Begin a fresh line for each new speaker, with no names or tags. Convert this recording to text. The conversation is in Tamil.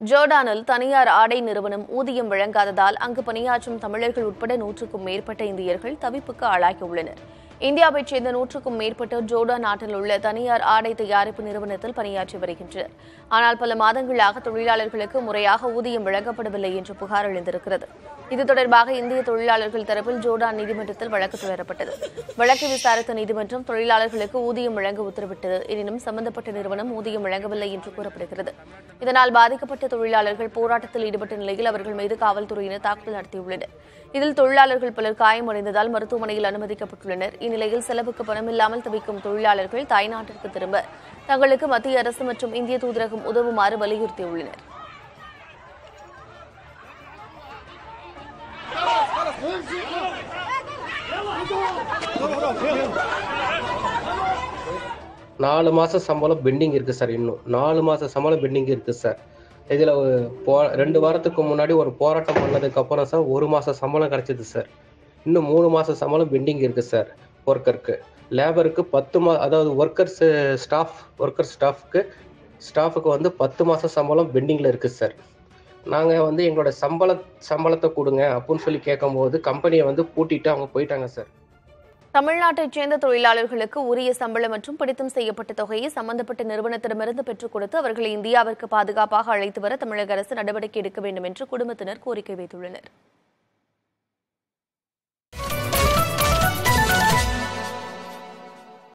ஜோர்டானில் தனியார் ஆடை நிறுவனம் ஊதியம் வழங்காததால் அங்கு பணியாற்றும் தமிழர்கள் உட்பட நூற்றுக்கும் மேற்பட்ட இந்தியர்கள் தவிப்புக்கு ஆளாகியுள்ளனர் இந்தியாவைச் சேர்ந்த நூற்றுக்கும் மேற்பட்டோர் ஜோர்டான் நாட்டில் உள்ள தனியார் ஆடை தயாரிப்பு நிறுவனத்தில் பணியாற்றி வருகின்றனர் ஆனால் பல மாதங்களாக தொழிலாளர்களுக்கு முறையாக ஊதியம் வழங்கப்படவில்லை என்று புகார் எழுந்திருக்கிறது இது தொடர்பாக இந்திய தொழிலாளர்கள் தரப்பில் ஜோர்டான் நீதிமன்றத்தில் வழக்கு தொடரப்பட்டது வழக்கை விசாரித்த நீதிமன்றம் தொழிலாளர்களுக்கு ஊதியம் வழங்க உத்தரவிட்டது எனினும் சம்பந்தப்பட்ட நிறுவனம் ஊதியம் வழங்கவில்லை என்று கூறப்படுகிறது இதனால் பாதிக்கப்பட்ட தொழிலாளர்கள் போராட்டத்தில் ஈடுபட்ட நிலையில் அவர்கள் மீது காவல்துறையினர் தாக்குதல் நடத்தியுள்ளனர் இதில் தொழிலாளர்கள் பலர் காயமடைந்ததால் மருத்துவமனையில் அனுமதிக்கப்பட்டுள்ளனர் இந்நிலையில் செலவுக்கு பணமில்லாமல் தவிக்கும் தொழிலாளர்கள் தாய்நாட்டிற்கு திரும்ப தங்களுக்கு மத்திய அரசு மற்றும் இந்திய தூதரகம் உதவுமாறு வலியுறுத்தியுள்ளனர்
நாலு மாதம் சம்பளம் பெண்டிங் இருக்குது சார் இன்னும் நாலு மாதம் சம்பளம் பெண்டிங் இருக்குது சார் இதில் போ ரெண்டு வாரத்துக்கு முன்னாடி ஒரு போராட்டம் பண்ணதுக்கப்புறம் சார் ஒரு மாதம் சம்பளம் கிடச்சிது சார் இன்னும் மூணு மாதம் சம்பளம் பெண்டிங் இருக்குது சார் ஒர்க்கருக்கு லேபருக்கு பத்து மா அதாவது ஒர்க்கர்ஸ் ஸ்டாஃப் ஒர்க்கர் ஸ்டாஃப்க்கு ஸ்டாஃபுக்கு வந்து பத்து மாதம் சம்பளம் பெண்டிங்கில் இருக்குது சார் நாங்கள் வந்து எங்களோட சம்பள சம்பளத்தை கொடுங்க அப்படின்னு சொல்லி கேட்கும்போது கம்பெனியை வந்து பூட்டிட்டு அவங்க போயிட்டாங்க சார்
தமிழ்நாட்டைச் சேர்ந்த தொழிலாளர்களுக்கு உரிய சம்பளம் மற்றும் பிடித்தம் செய்யப்பட்ட தொகையை சம்பந்தப்பட்ட நிறுவனத்திடமிருந்து பெற்றுக் கொடுத்து அவர்களை இந்தியாவிற்கு பாதுகாப்பாக அழைத்து வர தமிழக அரசு நடவடிக்கை எடுக்க வேண்டும் என்று குடும்பத்தினர் கோரிக்கை வைத்துள்ளனர்